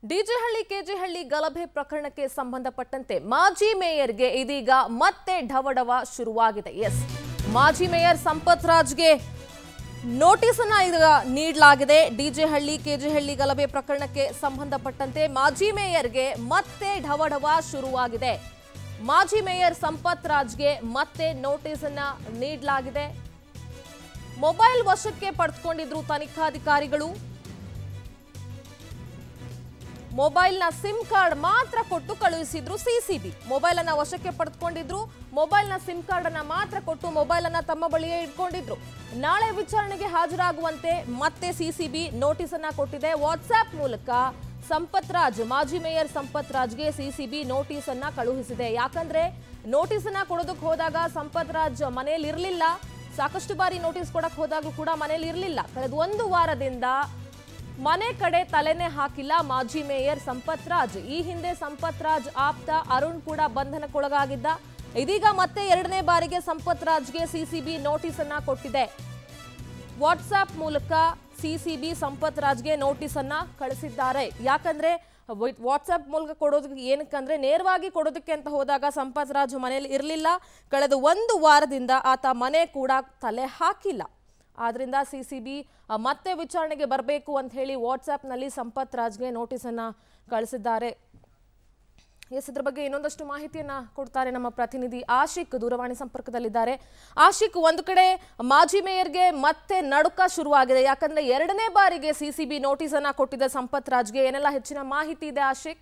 ಡಿಜೆಹಳ್ಳಿ ಕೆಜೆಹಳ್ಳಿ ಗಲಭೆ ಪ್ರಕರಣಕ್ಕೆ ಸಂಬಂಧಪಟ್ಟಂತೆ ಮಾಜಿ ಮೇಯರ್ಗೆ ಇದೀಗ ಮತ್ತೆ ಢವಢವ ಶುರುವಾಗಿದೆ ಎಸ್ ಮಾಜಿ ಮೇಯರ್ ಸಂಪತ್ ರಾಜ್ಗೆ ನೋಟಿಸ್ ಅನ್ನ ಈಗ ನೀಡಲಾಗಿದೆ ಡಿಜೆಹಳ್ಳಿ ಕೆಜೆಹಳ್ಳಿ ಗಲಭೆ ಪ್ರಕರಣಕ್ಕೆ ಸಂಬಂಧಪಟ್ಟಂತೆ ಮಾಜಿ ಮೇಯರ್ಗೆ ಮತ್ತೆ ಢವಢವ ಶುರುವಾಗಿದೆ ಮಾಜಿ ಮೇಯರ್ ಸಂಪತ್ ರಾಜ್ಗೆ ಮತ್ತೆ ನೋಟಿಸ್ ಅನ್ನ ನೀಡಲಾಗಿದೆ ಮೊಬೈಲ್ ವಶಕ್ಕೆ ಪಡೆದುಕೊಂಡಿದ್ರು ತನಿಖಾಧಿಕಾರಿಗಳು ಮೊಬೈಲ್ನ ಸಿಮ್ ಕಾರ್ಡ್ ಮಾತ್ರ ಕೊಟ್ಟು ಕಳುಹಿಸಿದ್ರು ಸಿಸಿಬಿ ಮೊಬೈಲ್ ಅನ್ನ ವಶಕ್ಕೆ ಪಡೆದುಕೊಂಡಿದ್ರು ಮೊಬೈಲ್ನ ಸಿಮ್ ಕಾರ್ಡ್ ಅನ್ನ ಮಾತ್ರ ಕೊಟ್ಟು ಮೊಬೈಲ್ ಅನ್ನ ತಮ್ಮ ಬಳಿಯೇ ಇಟ್ಕೊಂಡಿದ್ರು ನಾಳೆ ವಿಚಾರಣೆಗೆ ಹಾಜರಾಗುವಂತೆ ಮತ್ತೆ ಸಿಸಿಬಿ ನೋಟಿಸ್ ಅನ್ನ ಕೊಟ್ಟಿದೆ ವಾಟ್ಸ್ಆಪ್ ಮೂಲಕ ಸಂಪತ್ ರಾಜ್ ಮಾಜಿ ಮೇಯರ್ ಸಂಪತ್ ರಾಜ್ಗೆ ಸಿಸಿಬಿ ನೋಟಿಸ್ ಅನ್ನ ಕಳುಹಿಸಿದೆ ಯಾಕಂದ್ರೆ ನೋಟಿಸ್ ಅನ್ನ ಕೊಡೋದಕ್ಕೆ ಹೋದಾಗ ಸಂಪತ್ ರಾಜ್ ಮನೆಯಲ್ಲಿ ಇರಲಿಲ್ಲ ಸಾಕಷ್ಟು ಬಾರಿ ನೋಟಿಸ್ ಕೊಡಕ್ ಹೋದಾಗ್ಲೂ ಕೂಡ ಮನೇಲಿ ಇರಲಿಲ್ಲ ಕಳೆದ ಒಂದು ವಾರದಿಂದ ಮನೆ ಕಡೆ ತಲೆನೇ ಹಾಕಿಲ್ಲ ಮಾಜಿ ಮೇಯರ್ ಸಂಪತ್ ರಾಜ್ ಈ ಹಿಂದೆ ಸಂಪತ್ ರಾಜ್ ಆಪ್ತ ಅರುಣ್ ಕೂಡ ಬಂಧನಕ್ಕೊಳಗಾಗಿದ್ದ ಇದೀಗ ಮತ್ತೆ ಎರಡನೇ ಬಾರಿಗೆ ಸಂಪತ್ ರಾಜ್ಗೆ ಸಿಸಿಬಿ ನೋಟಿಸ್ ಅನ್ನ ಕೊಟ್ಟಿದೆ ವಾಟ್ಸ್ಆಪ್ ಮೂಲಕ ಸಿಸಿಬಿ ಸಂಪತ್ ರಾಜ್ಗೆ ನೋಟಿಸ್ ಅನ್ನ ಕಳಿಸಿದ್ದಾರೆ ಯಾಕಂದ್ರೆ ವಾಟ್ಸ್ಆಪ್ ಮೂಲಕ ಕೊಡೋದಕ್ಕೆ ಏನಕ್ಕಂದ್ರೆ ನೇರವಾಗಿ ಕೊಡೋದಕ್ಕೆ ಅಂತ ಹೋದಾಗ ಸಂಪತ್ ರಾಜ್ ಮನೆಯಲ್ಲಿ ಇರಲಿಲ್ಲ ಕಳೆದ ಒಂದು ವಾರದಿಂದ ಆತ ಮನೆ ಕೂಡ ತಲೆ ಹಾಕಿಲ್ಲ ಆದ್ರಿಂದ ಸಿ ಸಿ ಬಿ ಮತ್ತೆ ವಿಚಾರಣೆಗೆ ಬರಬೇಕು ಅಂತ ಹೇಳಿ ವಾಟ್ಸ್ಆ್ಯಪ್ನಲ್ಲಿ ಸಂಪತ್ ರಾಜ್ಗೆ ನೋಟಿಸನ್ನು ಕಳಿಸಿದ್ದಾರೆ ಎಸ್ ಇದ್ರ ಬಗ್ಗೆ ಇನ್ನೊಂದಷ್ಟು ಮಾಹಿತಿಯನ್ನ ಕೊಡ್ತಾರೆ ನಮ್ಮ ಪ್ರತಿನಿಧಿ ಆಶಿಕ್ ದೂರವಾಣಿ ಸಂಪರ್ಕದಲ್ಲಿದ್ದಾರೆ ಆಶಿಕ್ ಒಂದು ಕಡೆ ಮಾಜಿ ಮೇಯರ್ಗೆ ಮತ್ತೆ ನಡುಕ ಶುರುವಾಗಿದೆ ಯಾಕಂದ್ರೆ ಎರಡನೇ ಬಾರಿಗೆ ಸಿಸಿಬಿ ನೋಟಿಸ್ ಅನ್ನ ಕೊಟ್ಟಿದೆ ಸಂಪತ್ ರಾಜ್ಗೆ ಏನೆಲ್ಲ ಹೆಚ್ಚಿನ ಮಾಹಿತಿ ಇದೆ ಆಶಿಕ್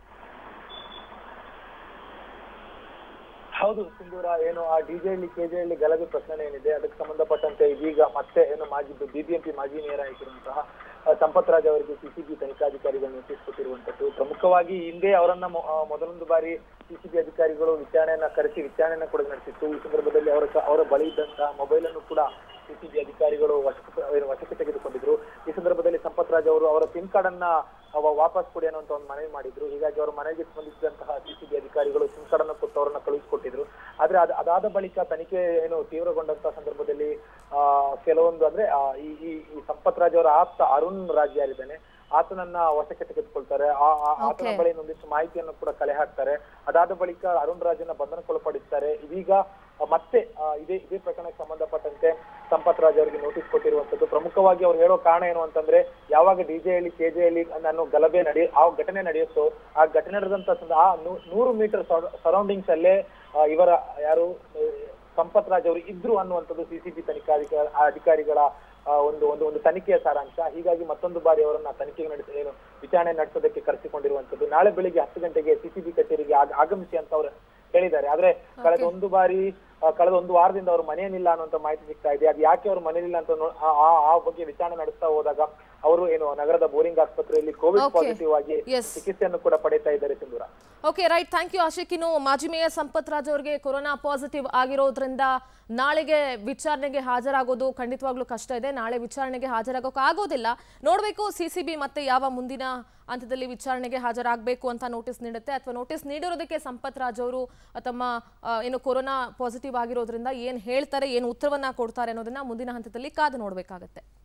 ಹೌದು ಸಿಂಧೂರ ಏನು ಆ ಡಿಜೆಹಳ್ಳಿ ಕೆಜೆಹಳ್ಳಿ ಗಲಭೆ ಪ್ರಕರಣ ಏನಿದೆ ಅದಕ್ಕೆ ಸಂಬಂಧಪಟ್ಟಂತೆ ಇದೀಗ ಮತ್ತೆ ಏನು ಮಾಜಿ ಬಿಬಿಎಂಪಿ ಮಾಜಿ ಮೇಯರ್ ಆಗಿರುವಂತಹ ಆ, ಸಂಪತ್ ರಾಜ್ ಅವರಿಗೆ ಸಿಸಿಬಿ ತನಿಖಾಧಿಕಾರಿಗಳು ನೋಟಿಸ್ ಕೊಟ್ಟಿರುವಂತದ್ದು ಪ್ರಮುಖವಾಗಿ ಹಿಂದೆ ಅವರನ್ನ ಮೊ- ಆ, ಮೊದಲೊಂದು ಬಾರಿ ಸಿಸಿಬಿ ಅಧಿಕಾರಿಗಳು ವಿಚಾರಣೆಯನ್ನ ಕರೆಸಿ ವಿಚಾರಣೆಯನ್ನ ಕೂಡ ನಡೆಸಿತ್ತು ಈ ಸಂದರ್ಭದಲ್ಲಿ ಅವರ ಕ- ಅವರ ಬಳಿ ಇದ್ದಂತಹ ಮೊಬೈಲ್ ಅನ್ನು ಕೂಡ ಸಿಸಿಬಿ ಅಧಿಕಾರಿಗಳು ವಶಕ್ಕೆ ಏನು ವಶಕ್ಕೆ ತೆಗೆದುಕೊಂಡಿದ್ರು ಈ ಸಂದರ್ಭದಲ್ಲಿ ಸಂಪತ್ ರಾಜ್ ಅವರು ಅವರ ಸಿಮ್ ಕಾರ್ಡ್ ಅನ್ನ ಅವ ವಾಪಸ್ ಕೊಡಿ ಅನ್ನುವಂತ ಒಂದು ಮನವಿ ಮಾಡಿದ್ರು ಹೀಗಾಗಿ ಅವರ ಮನೆಗೆ ಸ್ಪಂದಿಸಿದಂತಹ ಸಿಸಿಬಿ ಅಧಿಕಾರಿಗಳು ಸಿಮ್ ಕಾರ್ಡ್ ಅನ್ನು ಕೊಟ್ಟು ಅವರನ್ನ ಕಳುಹಿಸಿಕೊಟ್ಟಿದ್ರು ಆದ್ರೆ ಅದ್ ಅದಾದ ಬಳಿಕ ತನಿಖೆ ಏನು ತೀವ್ರಗೊಂಡಂತಹ ಸಂದರ್ಭದಲ್ಲಿ ಆ ಕೆಲವೊಂದು ಅಂದ್ರೆ ಆ, ಈ ಈ ಈ ಸಂಪತ್ ರಾಜ್ ಅವರ ಆಪ್ತ ಅರುಣ್ ರಾಜ್ ಯಾರಿದ್ದಾನೆ ಆತನನ್ನ ವಶಕ್ಕೆ ತೆಗೆದುಕೊಳ್ತಾರೆ ಆ ಆ- ಆತನ Okay. ಬಳಿ ಒಂದಿಷ್ಟು ಮಾಹಿತಿಯನ್ನು ಕೂಡ ಕಲೆ ಹಾಕ್ತಾರೆ ಅದಾದ ಬಳಿಕ ಅರುಣ್ ರಾಜನ್ನ ಬಂಧನಕ್ಕೊಳಪಡಿಸ್ತಾರೆ ಇದೀಗ ಆ, ಮತ್ತೆ ಆ, ಇದೇ ಇದೇ ಪ್ರಕರಣಕ್ಕೆ ಸಂಬಂಧಪಟ್ಟಂತೆ ಸಂಪತ್ ರಾಜ್ ಅವರಿಗೆ ನೋಟಿಸ್ ಕೊಟ್ಟಿರುವಂತದ್ದು ಪ್ರಮುಖವಾಗಿ ಅವ್ರು ಹೇಳೋ ಕಾರಣ ಏನು ಅಂತಂದ್ರೆ ಯಾವಾಗ ಡಿಜೆಹಳ್ಳಿ ಕೆಜೆಹಳ್ಳಿ ಅನ್ನೋ ಗಲಭೆ ನಡೆಯ ಆ ಘಟನೆ ನಡೆಯುತ್ತೋ ಆ ಘಟನೆ ನಡೆದಂತ ಸಂದ- ಆ ನೂ- ನೂರು ಮೀಟರ್ ಸರೌಂಡಿಂಗ್ಸ್ ಅಲ್ಲೇ ಆ, ಇವರ ಯಾರು ಆ, ಸಂಪತ್ ರಾಜ್ ಅವರು ಇದ್ರು ಅನ್ನುವಂಥದ್ದು ಸಿಸಿಬಿ ತನಿಖಾಧಿಕಾರಿ ಅಧಿಕಾರಿಗಳ ಆ, ಒಂದು ಒಂದು ಒಂದು ತನಿಖೆಯ ಸಾರಾಂಶ ಹೀಗಾಗಿ ಮತ್ತೊಂದು ಬಾರಿ ಅವರನ್ನ ತನಿಖೆಗೆ ನಡೆಸ ಏನು ವಿಚಾರಣೆ ನಡೆಸೋದಕ್ಕೆ ಕರೆಸಿಕೊಂಡಿರುವಂತದ್ದು ನಾಳೆ ಬೆಳಿಗ್ಗೆ ಹತ್ತು ಗಂಟೆಗೆ ಸಿಸಿಬಿ ಕಚೇರಿಗೆ ಆಗ- ಆಗಮಿಸಿ ಅಂತ ಅವರು ಹೇಳಿದ್ದಾರೆ ಆದ್ರೆ ಕಳೆದ ಒಂದು ಬಾರಿ ಆ, ಕಳೆದ ಒಂದು ವಾರದಿಂದ ಅವರು ಮನೆಯಲ್ಲಿಲ್ಲ ಅನ್ನುವಂತ ಮಾಹಿತಿ ಸಿಗ್ತಾ ಇದೆ ಅದು ಯಾಕೆ ಅವರು ಮನೆಯಲ್ಲಿಲ್ಲ ಅಂತ ನೋ- ಆ- ಆ ಆ ಬಗ್ಗೆ ವಿಚಾರಣೆ ನಡೆಸ್ತಾ ಹೋದಾಗ ಅವರು ಏನು ನಗರದ ಬೋರಿಂಗ್ ಆಸ್ಪತ್ರೆಯಲ್ಲಿ ಕೋವಿಡ್ Okay. ಪಾಸಿಟಿವ್ ಆಗಿ Yes. ಚಿಕಿತ್ಸೆಯನ್ನು ಕೂಡ ಪಡೀತಾ ಇದ್ದಾರೆ Sindhura okay right thank you Ashik ಇನ್ನು ಮಾಜಿ ಮೇಯರ್ ಸಂಪತ್ ರಾಜ್ ಅವರಿಗೆ ಕೊರೋನಾ ಪಾಸಿಟಿವ್ ಆಗಿರೋದ್ರಿಂದ ನಾಳೆಗೆ ವಿಚಾರಣೆಗೆ ಹಾಜರಾಗೋದು ಖಂಡಿತವಾಗ್ಲೂ ಕಷ್ಟ ಇದೆ ನಾಳೆ ವಿಚಾರಣೆಗೆ ಹಾಜರಾಗೋಕೆ ಆಗೋದಿಲ್ಲ ನೋಡಬೇಕು ಸಿ ಸಿ ಬಿ ಮತ್ತೆ ಯಾವ ಮುಂದಿನ ಹಂತದಲ್ಲಿ ವಿಚಾರಣೆಗೆ ಹಾಜರಾಗಬೇಕು ಅಂತ ನೋಟಿಸ್ ನೀಡುತ್ತೆ ಅಥವಾ ನೋಟಿಸ್ ನೀಡಿರೋದಕ್ಕೆ ಸಂಪತ್ ರಾಜ್ ಅವರು ತಮ್ಮ ಆ, ಏನು ಕೊರೋನಾ ಪಾಸಿಟಿವ್ ಆಗಿರೋದ್ರಿಂದ ಏನು ಹೇಳ್ತಾರೆ ಏನು ಉತ್ತರವನ್ನ ಕೊಡ್ತಾರೆ ಅನ್ನೋದನ್ನ ಮುಂದಿನ ಹಂತದಲ್ಲಿ ಕಾದು ನೋಡಬೇಕಾಗತ್ತೆ